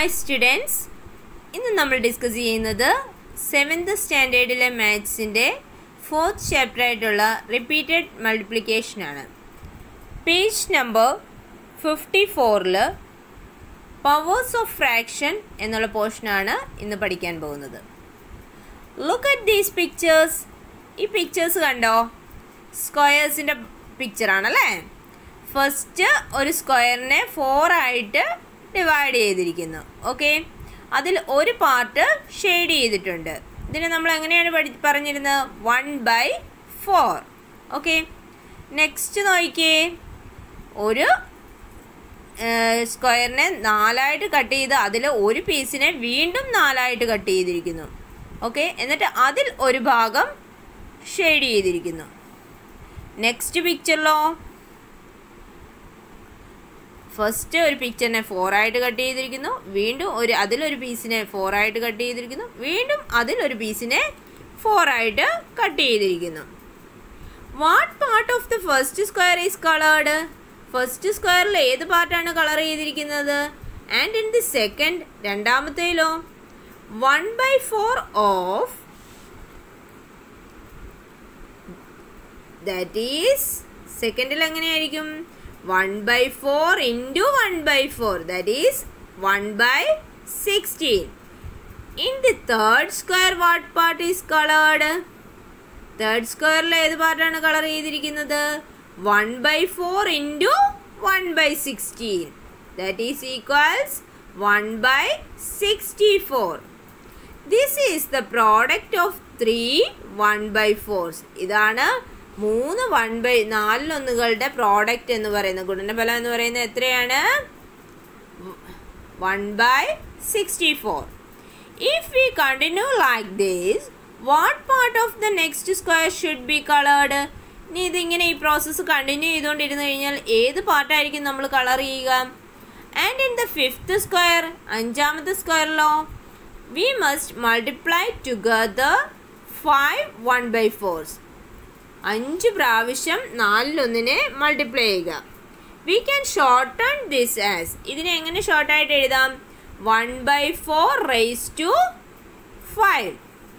hi students ഇന്ന് നമ്മൾ discuss ചെയ്യുന്നത് സെവൻത് സ്റ്റാൻഡേർഡിലെ മാത്സിൻ്റെ ഫോർത്ത് ചാപ്റ്റർ ആയിട്ടുള്ള റിപ്പീറ്റഡ് മൾട്ടിപ്ലിക്കേഷനാണ് പേജ് നമ്പർ ഫിഫ്റ്റി ഫോറിൽ പവേഴ്സ് ഓഫ് ഫ്രാക്ഷൻ എന്നുള്ള പോർഷനാണ് ഇന്ന് പഠിക്കാൻ പോകുന്നത് ലുക്ക് അറ്റ് ദീസ് പിക്ചേഴ്സ് ഈ പിക്ചേഴ്സ് കണ്ടോ സ്ക്വയേഴ്സിൻ്റെ പിക്ചറാണല്ലേ ഫസ്റ്റ് ഒരു സ്ക്വയറിനെ ഫോർ ആയിട്ട് ഡിവൈഡ് ചെയ്തിരിക്കുന്നു ഓക്കെ അതിൽ ഒരു പാർട്ട് ഷെയ്ഡ് ചെയ്തിട്ടുണ്ട് ഇതിനെ നമ്മൾ എങ്ങനെയാണ് പഠി പറഞ്ഞിരുന്നത് one by four okay next നോക്കിയേ ഒരു സ്ക്വയറിനെ നാലായിട്ട് കട്ട് ചെയ്ത് അതിൽ ഒരു പീസിനെ വീണ്ടും നാലായിട്ട് കട്ട് ചെയ്തിരിക്കുന്നു ഓക്കെ എന്നിട്ട് അതിൽ ഒരു ഭാഗം ഷെയ്ഡ് ചെയ്തിരിക്കുന്നു നെക്സ്റ്റ് പിക്ചറിലോ ഫസ്റ്റ് ഒരു പിക്ചറിനെ ഫോറായിട്ട് കട്ട് ചെയ്തിരിക്കുന്നു വീണ്ടും ഒരു അതിലൊരു പീസിനെ ഫോറായിട്ട് കട്ട് ചെയ്തിരിക്കുന്നു വീണ്ടും അതിലൊരു പീസിനെ ഫോറായിട്ട് കട്ട് ചെയ്തിരിക്കുന്നു what part of the first square is coloured first സ്ക്വയറിൽ ഏത് പാർട്ടാണ് കളർ ചെയ്തിരിക്കുന്നത് ആൻഡ് ഇൻ ദി സെക്കൻഡ് രണ്ടാമത്തേലോ one by four of that is സെക്കൻഡിൽ എങ്ങനെയായിരിക്കും one by four into one by four that is one by sixteen in the third square what part is coloured third സ്ക്വയറിൽ ഏത് പാർട്ടാണ് colour ചെയ്തിരിക്കുന്നത് one by four into one by sixteen that is equals one by sixty four this is the product of three one by fours ഇതാണ് മൂന്ന് one by നാലിലൊന്നുകളുടെ product എന്ന് പറയുന്നത് ഗുണനഫലം എന്ന് പറയുന്നത് എത്രയാണ് one by sixty four if we continue like this what part of the next square should be coloured ഇനി ഇതിങ്ങനെ ഈ പ്രോസസ്സ് കണ്ടിന്യൂ ചെയ്തുകൊണ്ടിരുന്നു കഴിഞ്ഞാൽ ഏത് പാർട്ടായിരിക്കും നമ്മൾ കളർ ചെയ്യുക and in the fifth square അഞ്ചാമത്തെ സ്ക്വയറിലോ we must multiply together five one by fours അഞ്ച് പ്രാവശ്യം നാലിലൊന്നിനെ മൾട്ടിപ്ലൈ ചെയ്യുക we can shorten this as ഇതിനെ എങ്ങനെ ഷോർട്ടായിട്ട് എഴുതാം one by four raise to five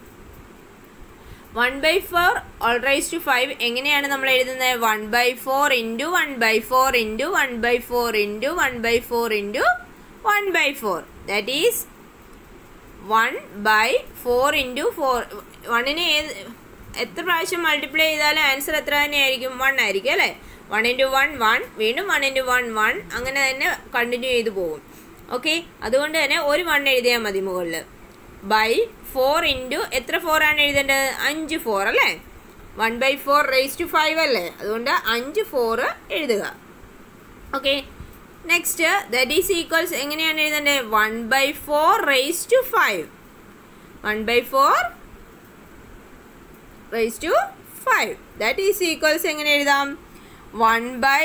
one by four whole raise to five എങ്ങനെയാണ് നമ്മൾ എഴുതുന്നത് one by four into one by four into one by four into one by four into one by four that is one by four into four വണ്ണിനെ ഏത് എത്ര പ്രാവശ്യം multiply ചെയ്താലും answer എത്ര തന്നെയായിരിക്കും വൺ ആയിരിക്കും അല്ലേ വൺ ഇൻറ്റു വൺ വൺ വീണ്ടും വൺ ഇൻറ്റു വൺ വൺ അങ്ങനെ തന്നെ കണ്ടിന്യൂ ചെയ്തു പോകും ഓക്കെ അതുകൊണ്ട് തന്നെ ഒരു വൺ എഴുതിയാൽ മതി മുകളിൽ ബൈ ഫോർ ഇൻറ്റു എത്ര ഫോർ ആണ് എഴുതേണ്ടത് അഞ്ച് ഫോർ അല്ലേ one by four raise to five അല്ലേ അതുകൊണ്ട് അഞ്ച് ഫോർ എഴുതുക okay next that is equals എങ്ങനെയാണ് എഴുതേണ്ടത് one by four raise to five one by four raise to five that is equals എങ്ങനെ എഴുതാം one by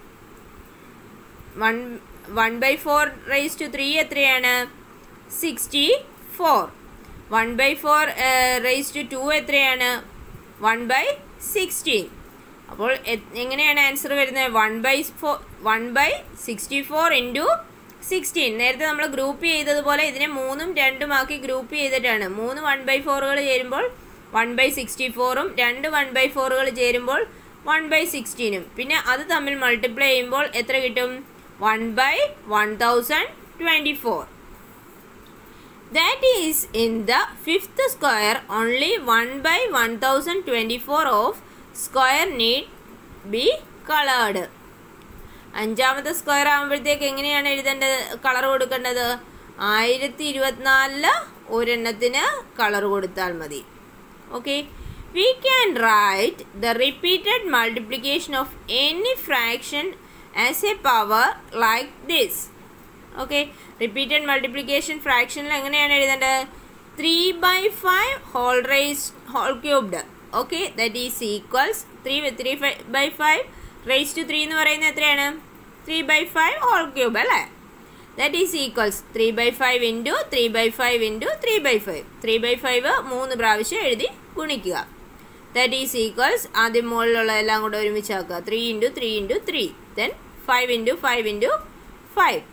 one one by four raise to three എത്രയാണ് sixty four one by four raise to two എത്രയാണ് one by sixteen അപ്പോൾ എങ്ങനെയാണ് answer വരുന്നത് one by four one by sixty four into sixteen നേരത്തെ നമ്മൾ group ചെയ്തതുപോലെ ഇതിനെ മൂന്നും രണ്ടും ആക്കി ഗ്രൂപ്പ് ചെയ്തിട്ടാണ് മൂന്ന് വൺ ബൈ ഫോറുകൾ ചേരുമ്പോൾ വൺ ബൈ സിക്സ്റ്റി ഫോറും രണ്ട് വൺ ബൈ ഫോറുകൾ ചേരുമ്പോൾ വൺ ബൈ സിക്സ്റ്റീനും പിന്നെ അത് തമ്മിൽ മൾട്ടിപ്ലൈ ചെയ്യുമ്പോൾ എത്ര കിട്ടും one by one thousand twenty four that is in the fifth square only one by one thousand twenty four of square need be coloured അഞ്ചാമത്തെ സ്ക്വയർ ആകുമ്പോഴത്തേക്ക് എങ്ങനെയാണ് എഴുതേണ്ടത് കളർ കൊടുക്കേണ്ടത് ആയിരത്തി ഇരുപത്തിനാലില് ഒരെണ്ണത്തിന് കളർ കൊടുത്താൽ മതി okay we can write the repeated multiplication of any fraction as a power like this okay repeated multiplication ഫ്രാക്ഷനിൽ എങ്ങനെയാണ് എഴുതേണ്ടത് three by five whole raise whole cubed okay that is equals three three five by five raise to three എന്ന് പറയുന്നത് എത്രയാണ് three by five whole cube അല്ലേ that is equals three by five into three by five into three by five three by five മൂന്ന് പ്രാവശ്യം എഴുതി ഗുണിക്കുക that is equals ആദ്യം മുകളിലുള്ള എല്ലാം കൂടെ ഒരുമിച്ചാക്കുക three into three into three then five into five into five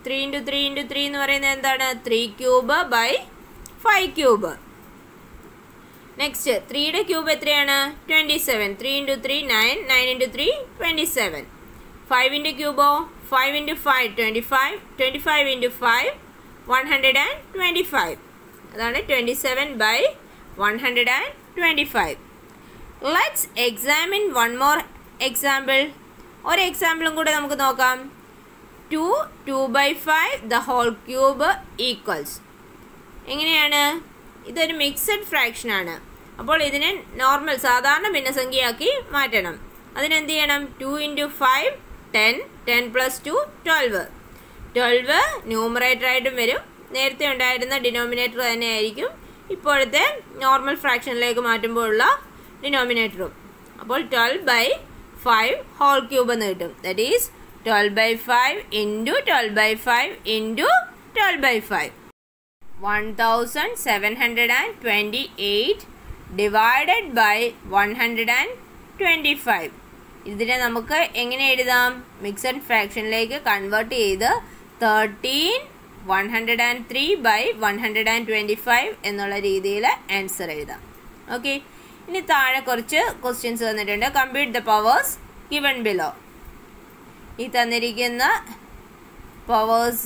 three into three into three എന്ന് പറയുന്നത് എന്താണ് three cube by five cube next ത്രീയുടെ ക്യൂബ് എത്രയാണ് twenty seven three into three nine nine into three twenty seven ഫൈവിൻ്റെ ക്യൂബോ five into five twenty five twenty five into five one hundred and twenty five അതാണ് twenty seven by one hundred and twenty five let's examine one more example ഒരു എക്സാമ്പിളും കൂടെ നമുക്ക് നോക്കാം two two by five the whole cube equals എങ്ങനെയാണ് ഇതൊരു mixed fraction ആണ് അപ്പോൾ ഇതിനെ നോർമൽ സാധാരണ ഭിന്നസംഖ്യയാക്കി മാറ്റണം അതിനെന്ത് ചെയ്യണം two into five ten ten plus two twelve twelve numerator ആയിട്ടും വരും നേരത്തെ ഉണ്ടായിരുന്ന ഡിനോമിനേറ്റർ തന്നെയായിരിക്കും ഇപ്പോഴത്തെ നോർമൽ ഫ്രാക്ഷനിലേക്ക് മാറ്റുമ്പോഴുള്ള ഡിനോമിനേറ്ററും അപ്പോൾ twelve by five whole cube എന്ന് കിട്ടും that is twelve by five into twelve by five into twelve by five one thousand seven hundred and twenty eight divided by one hundred and twenty five ഇതിനെ നമുക്ക് എങ്ങനെ എഴുതാം mixed ഫ്രാക്ഷനിലേക്ക് convert ചെയ്ത് thirteen one hundred and three by one hundred and twenty five എന്നുള്ള രീതിയിൽ answer എഴുതാം okay ഇനി താഴെ കുറച്ച് ക്വസ്റ്റ്യൻസ് തന്നിട്ടുണ്ട് compute the powers given below ഈ തന്നിരിക്കുന്ന പവേഴ്സ്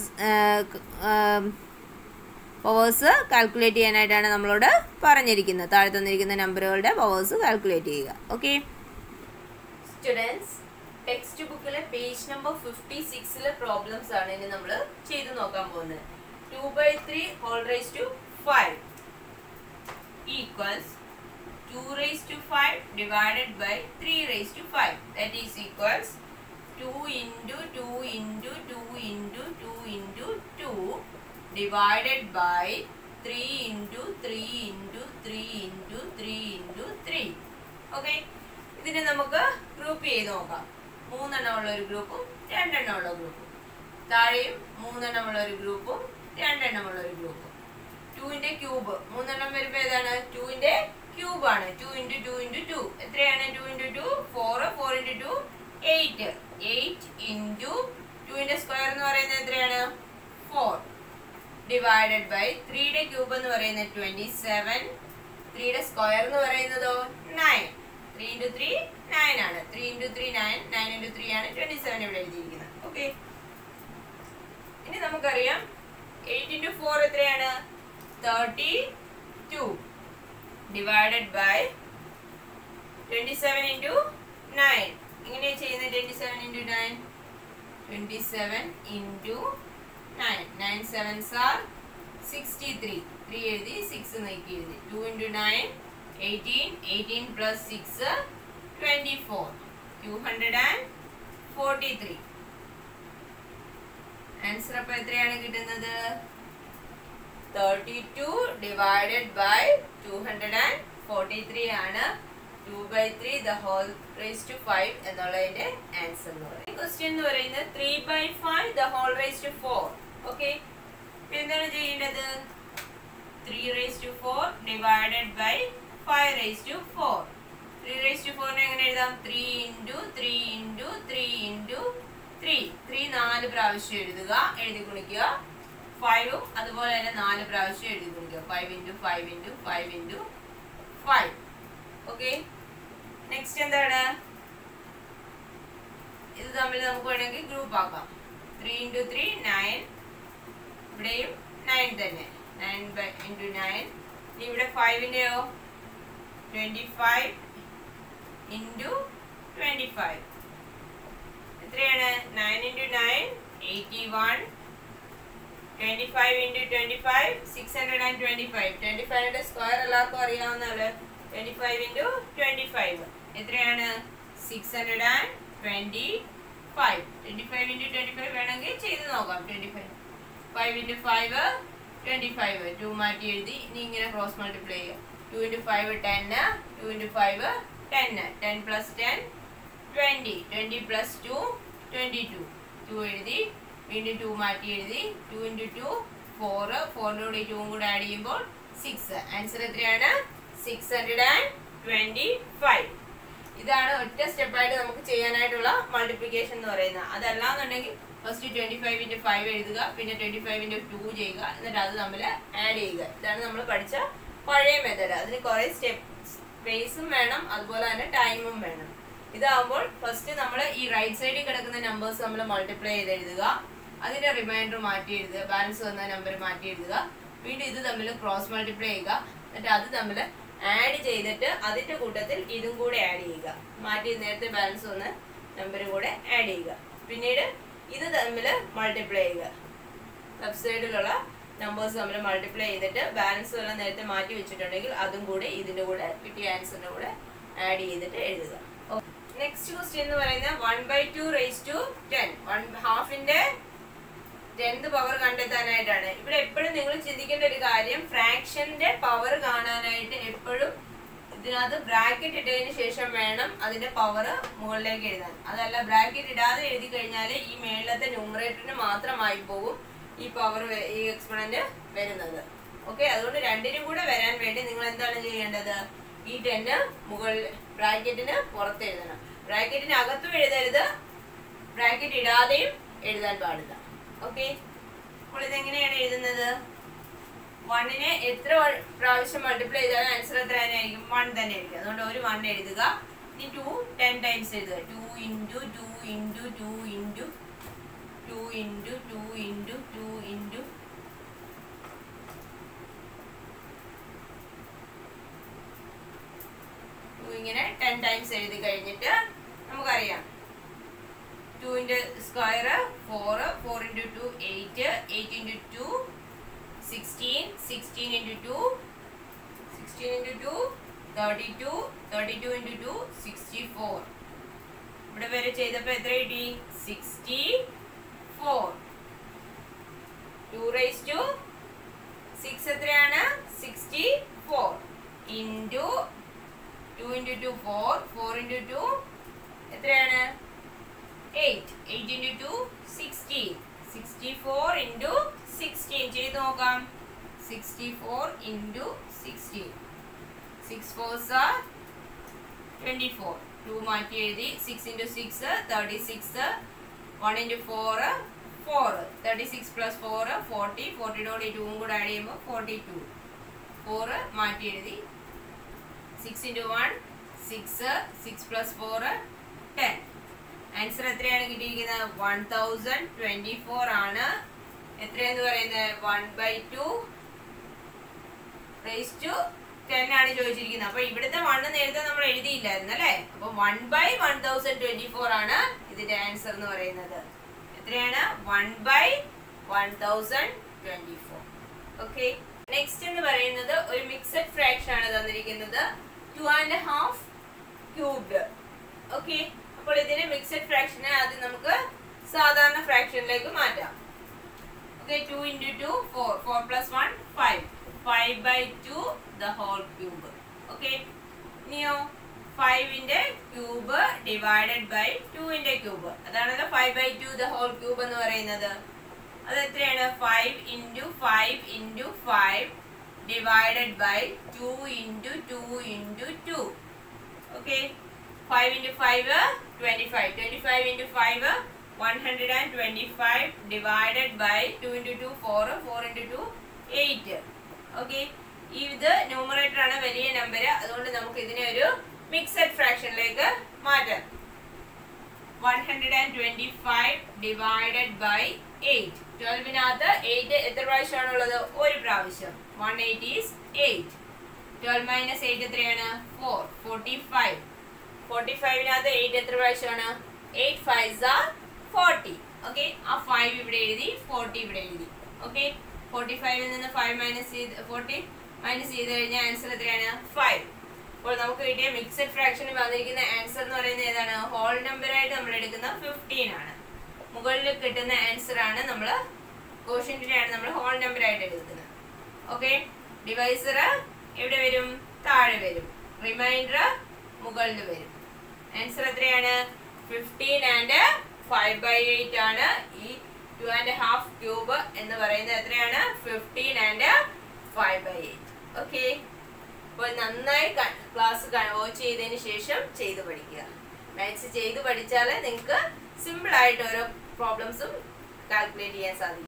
പവേഴ്സ് കാൽക്കുലേറ്റ് ചെയ്യാനായിട്ടാണ് നമ്മളോട് പറഞ്ഞിരിക്കുന്നത് താഴെ തന്നിരിക്കുന്ന നമ്പറുകളുടെ പവേഴ്സ് കാൽക്കുലേറ്റ് ചെയ്യുക ഓക്കെ സ്റ്റുഡൻസ് ടെക്സ്റ്റ് ബുക്കിലെ പേജ് നമ്പർ ഫിഫ്റ്റി സിക്സിലെ പ്രോബ്ലംസ് ആണ് ഇനി നമ്മൾ ചെയ്തു നോക്കാൻ പോകുന്നത് two by three whole rise to five equals two rise to five divided by three rise to five that is equals two into two into two into two into two divided by three into three into three into three into three okay ഇതിനെ നമുക്ക് group ചെയ്ത് നോക്കാം മൂന്നെണ്ണം ഉള്ള ഒരു ഗ്രൂപ്പും രണ്ടെണ്ണം ഉള്ള ഗ്രൂപ്പും താഴെയും മൂന്നെണ്ണം ഉള്ള ഒരു ഗ്രൂപ്പും രണ്ടെണ്ണം ഉള്ള ഒരു ഗ്രൂപ്പും ടുവിന്റെ ക്യൂബ് മൂന്നെണ്ണം വരുമ്പോ ഏതാണ് ടുവിന്റെ ക്യൂബ് ആണ് two into two into two എത്രയാണ് two into two four four into two eight eight into ടുവിന്റെ സ്ക്വയർ എന്ന് പറയുന്നത് എത്രയാണ് ഫോർ ഡിവൈഡഡ് ബൈ ത്രീയുടെ ക്യൂബ് എന്ന് പറയുന്നത് ട്വന്റി സെവൻ ത്രീയുടെ സ്ക്വയർ എന്ന് പറയുന്നതോ nine three into three nine ആണ് three into three nine nine into three ആണ് ട്വന്റി സെവൻ ഇവിടെ എഴുതിയിരിക്കുന്നത് ഓക്കെ ഇനി നമുക്കറിയാം എയ്റ്റ് ഇൻറ്റു ഫോർ എത്രയാണ് thirty two divided by twenty seven into nine എങ്ങനെയാണ് ചെയ്യുന്നത് twenty seven into nine twenty seven into nine nine sevens are sixty three three എഴുതി six നീക്കി എഴുതി two into nine eighteen eighteen plus six twenty four two hundred and forty three answer അപ്പോൾ എത്രയാണ് കിട്ടുന്നത് thirty two divided by two hundred and forty three ആണ് two by three the whole raise to five എന്നുള്ളതിന്റെ answer എന്ന് പറയും question എന്ന് പറയുന്നത് three by five the whole raise to four okay എന്താണ് ചെയ്യേണ്ടത് three raise to four divided by five raise to four three raise to ഫോറിനെ എങ്ങനെ എഴുതാം three into three into three into three three നാല് പ്രാവശ്യം എഴുതുക എഴുതി കുണിക്കുക ഫൈവും അതുപോലെ തന്നെ നാല് പ്രാവശ്യം എഴുതി കുണിക്കുക five into five into five into five okay next എന്താണ് ഇത് തമ്മിൽ നമുക്ക് വേണമെങ്കിൽ ഗ്രൂപ്പ് ആക്കാം ത്രീ ഇൻറ്റു ത്രീ നയൻ ഇവിടെയും നയൻ തന്നെ നയൻ ബൈ ഇൻറ്റു നയൻ ഇവിടെ ഫൈവിൻ്റെയോ twenty five into twenty five എത്രയാണ് nine into nine eighty one twenty five into twenty five six hundred and twenty five twenty ഫൈവിൻ്റെ square എല്ലാവർക്കും അറിയാവുന്നതല്ലേ twenty five into twenty five എത്രയാണ് six hundred and twenty five twenty five into twenty five വേണമെങ്കിൽ ചെയ്ത് നോക്കാം twenty five five into five twenty five two മാറ്റി എഴുതി ഇനി ഇങ്ങനെ ക്രോസ് മൾട്ടിപ്ലൈ ചെയ്യുക ടു ഇൻറ്റു ഫൈവ് ടെന്ന് ടു ഇൻറ്റു ഫൈവ് ടെന്ന് ten plus ten twenty twenty plus two twenty two two എഴുതി വീണ്ടും ടു മാറ്റി എഴുതി ടു ഇൻറ്റു ടു ഫോർ ഫോറിൻ്റെ കൂടെ ടൂവും കൂടെ ആഡ് ചെയ്യുമ്പോൾ സിക്സ് ആൻസർ എത്രയാണ് six hundred and twenty five ഇതാണ് ഒറ്റ സ്റ്റെപ്പായിട്ട് നമുക്ക് ചെയ്യാനായിട്ടുള്ള മൾട്ടിപ്ലിക്കേഷൻ എന്ന് പറയുന്നത് അതല്ലാന്നുണ്ടെങ്കിൽ first twenty five into five എഴുതുക പിന്നെ ട്വന്റി ഫൈവ് ഇൻറ്റു ടു ചെയ്യുക എന്നിട്ട് അത് തമ്മിൽ ആഡ് ചെയ്യുക ഇതാണ് നമ്മൾ പഠിച്ച പഴയ മെത്തേഡ് അതിന് കുറേ സ്റ്റെപ്പ് സ്പേസും വേണം അതുപോലെ തന്നെ ടൈമും വേണം ഇതാവുമ്പോൾ ഫസ്റ്റ് നമ്മൾ ഈ റൈറ്റ് സൈഡിൽ കിടക്കുന്ന നമ്പേഴ്സ് നമ്മൾ മൾട്ടിപ്ലൈ ചെയ്ത് എഴുതുക അതിന്റെ റിമൈൻഡർ മാറ്റി എഴുതുക ബാലൻസ് വന്ന നമ്പർ മാറ്റി എഴുതുക വീണ്ടും ഇത് തമ്മിൽ ക്രോസ് മൾട്ടിപ്ലൈ ചെയ്യുക എന്നിട്ട് അത് തമ്മിൽ ആഡ് ചെയ്തിട്ട് അതിന്റെ കൂട്ടത്തിൽ ഇതും കൂടെ ആഡ് ചെയ്യുക മാറ്റി നേരത്തെ ബാലൻസ് വന്ന നമ്പറും കൂടെ ആഡ് ചെയ്യുക പിന്നീട് ഇത് തമ്മിൽ മൾട്ടിപ്ലൈ ചെയ്യുക ലെഫ്റ്റ് സൈഡിലുള്ള നമ്പേഴ്സ് തമ്മിൽ മൾട്ടിപ്ലൈ ചെയ്തിട്ട് ബാലൻസ് എല്ലാം നേരത്തെ മാറ്റി വെച്ചിട്ടുണ്ടെങ്കിൽ അതും കൂടെ ഇതിന്റെ കൂടെ കിട്ടിയ ആൻസറിന്റെ കൂടെ ആഡ് ചെയ്തിട്ട് എഴുതുക നെക്സ്റ്റ് ക്വസ്റ്റ്യൻ എന്ന് പറയുന്നത് one by two raise to ten one ഹാഫിന്റെ ടെൻത് പവർ കണ്ടെത്താനായിട്ടാണ് ഇവിടെ എപ്പോഴും നിങ്ങൾ ചിന്തിക്കേണ്ട ഒരു കാര്യം ഫ്രാക്ഷന്റെ പവർ കാണാനായിട്ട് എപ്പോഴും ഇതിനകത്ത് ബ്രാക്കറ്റ് ഇട്ടതിന് ശേഷം വേണം അതിന്റെ പവർ മുകളിലേക്ക് എഴുതാൻ അതല്ല ബ്രാക്കറ്റ് ഇടാതെ എഴുതി കഴിഞ്ഞാൽ ഈ മേളിലത്തെ ന്യൂമറേറ്ററിന് മാത്രമായി പോകും ഈ പവർ ഈ എക്സ്പൊണന്റ് വരുന്നത് ഓക്കെ അതുകൊണ്ട് രണ്ടിനും കൂടെ വരാൻ വേണ്ടി നിങ്ങൾ എന്താണ് ചെയ്യേണ്ടത് ഈ ടെന്ന് മുകളിൽ ബ്രാക്കറ്റിന് പുറത്ത് എഴുതണം ബ്രാക്കറ്റിന് അകത്തും എഴുതരുത് ബ്രാക്കറ്റ് ഇടാതെയും എഴുതാൻ പാടില്ല ഓക്കെ അപ്പോൾ ഇതെങ്ങനെയാണ് എഴുതുന്നത് വണ്ണിനെ എത്ര വ- പ്രാവശ്യം മൾട്ടിപ്ലൈ ചെയ്താലും ആൻസർ എത്ര തന്നെയായിരിക്കും വൺ തന്നെ ആയിരിക്കും അതുകൊണ്ട് ഒരു വൺ എഴുതുക ഇനി ടു ടെൻ ടൈംസ് എഴുതുക two into two into two into two into two into two into two ഇങ്ങനെ ടെൻ ടൈംസ് എഴുതി കഴിഞ്ഞിട്ട് നമുക്കറിയാം ടുവിൻ്റെ square four four into two eight eight into two sixteen sixteen into two sixteen into two thirty two thirty two into two sixty four ഇവിടെ വരെ ചെയ്തപ്പോൾ എത്ര കിട്ടി sixty four two rise to six എത്രയാണ് sixty four into two into two four four into two എത്രയാണ് eight eight into two sixteen sixty four into sixteen ചെയ്ത് നോക്കാം sixty four into sixteen six fours are twenty four two മാറ്റി എഴുതി six into six thirty six one into four four thirty six plus four forty ഫോർട്ടിയോട് ഈ ടൂവും കൂടെ add ചെയ്യുമ്പോൾ forty to four മാറ്റി എഴുതി six into one six six plus four ten answer എത്രയാണ് കിട്ടിയിരിക്കുന്നത് വൺ തൗസൻഡ് ട്വൻറ്റി ഫോർ ആണ് എത്രയെന്ന് പറയുന്നത് one by two raise to ten ആണ് ചോദിച്ചിരിക്കുന്നത് അപ്പൊ ഇവിടുത്തെ വണ്ണ് നേരത്തെ നമ്മൾ എഴുതിയില്ലായിരുന്നു അല്ലേ അപ്പൊ one by one thousand twenty four ആണ് ഇതിന്റെ ആൻസർ എന്ന് പറയുന്നത് എത്രയാണ് one by one thousand twenty four okay next എന്ന് പറയുന്നത് ഒരു മിക്സഡ് ഫ്രാക്ഷൻ ആണ് തന്നിരിക്കുന്നത് two and half cubed okay അപ്പോൾ ഇതിനെ മിക്സഡ് ഫ്രാക്ഷനെ ആദ്യം നമുക്ക് സാധാരണ ഫ്രാക്ഷനിലേക്ക് മാറ്റാം okay two into two four four plus one five five by two the whole cube okay ഇനിയോ ഫൈവിന്റെ ക്യൂബ് ഡിവൈഡഡ് ബൈ ടുവിന്റെ ക്യൂബ് അതാണല്ലോ five by two the whole cube എന്ന് പറയുന്നത് അത് എത്രയാണ് five into five into five divided by two into two into two okay five into five twenty five twenty five into five one hundred and twenty five divided by two into two four four into two eight okay ഇത് numerator ആണ് വലിയ number അതുകൊണ്ട് നമുക്ക് ഇതിനെ ഒരു mixed ഫ്രാക്ഷനിലേക്ക് മാറ്റാം one hundred and twenty five divided by eight ട്വൽവിനകത്ത് എയ്റ്റ് എത്ര പ്രാവശ്യമാണ് ഉള്ളത് ഒരു പ്രാവശ്യം one eight is eight twelve minus eight എത്രയാണ് ഫോർ ഫോർട്ടി ഫൈവ് ഫോർട്ടി ഫൈവിനകത്ത് എയ്റ്റ് എത്ര പ്രാവശ്യമാണ് eight five are forty okay ആ ഫൈവ് ഇവിടെ എഴുതി ഫോർട്ടി ഇവിടെ എഴുതി ഓക്കെ ഫോർട്ടി ഫൈവിൽ നിന്ന് ഫൈവ് മൈനസ് ചെയ്ത് ഫോർട്ടി മൈനസ് ചെയ്ത് കഴിഞ്ഞാൽ ആൻസർ എത്രയാണ് ഫൈവ് അപ്പോൾ നമുക്ക് കിട്ടിയ മിക്സഡ് ഫ്രാക്ഷന് വന്നിരിക്കുന്ന ആൻസർ എന്ന് പറയുന്നത് ഏതാണ് ഹോൾ നമ്പർ ആയിട്ട് നമ്മൾ എടുക്കുന്ന ഫിഫ്റ്റീൻ ആണ് മുകളിൽ കിട്ടുന്ന ആൻസർ ആണ് നമ്മൾ കോഷ്യന്റിനെയാണ് നമ്മൾ ഹോൾ നമ്പർ ആയിട്ട് എടുക്കുന്നത് ഓക്കെ ഡിവൈസർ എവിടെ വരും താഴെ വരും റിമൈൻഡർ മുകളിൽ വരും ആൻസർ എത്രയാണ് fifteen and five by eight ആണ് ഈ ടു ആൻഡ് ഹാഫ് ക്യൂബ് എന്ന് പറയുന്നത് എത്രയാണ് fifteen and five by eight okay അപ്പോൾ നന്നായി ക്ലാസ് വാച്ച് ചെയ്തതിന് ശേഷം ചെയ്ത് പഠിക്കുക മാത്സ് ചെയ്ത് പഠിച്ചാൽ നിങ്ങൾക്ക് സിമ്പിൾ ആയിട്ട് ഓരോ പ്രോബ്ലംസും കാൽക്കുലേറ്റ് ചെയ്യാൻ സാധിക്കും